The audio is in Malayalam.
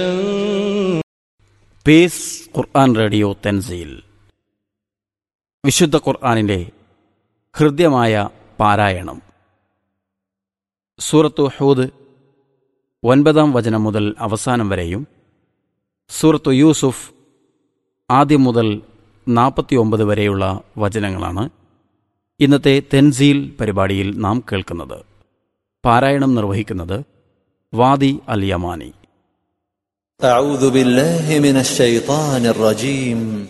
പേസ് ഖുർആൻ റേഡിയോ തെൻസയിൽ വിശുദ്ധ ഖുർആനിൻ്റെ ഹൃദ്യമായ പാരായണം സൂറത്തു ഹൂദ് ഒൻപതാം വചനം മുതൽ അവസാനം വരെയും സൂറത്തു യൂസുഫ് ആദ്യം മുതൽ നാൽപ്പത്തിയൊമ്പത് വരെയുള്ള വചനങ്ങളാണ് ഇന്നത്തെ തെൻസീൽ പരിപാടിയിൽ നാം കേൾക്കുന്നത് പാരായണം നിർവഹിക്കുന്നത് വാദി അൽ യമാനി أعوذ بالله من الشيطان الرجيم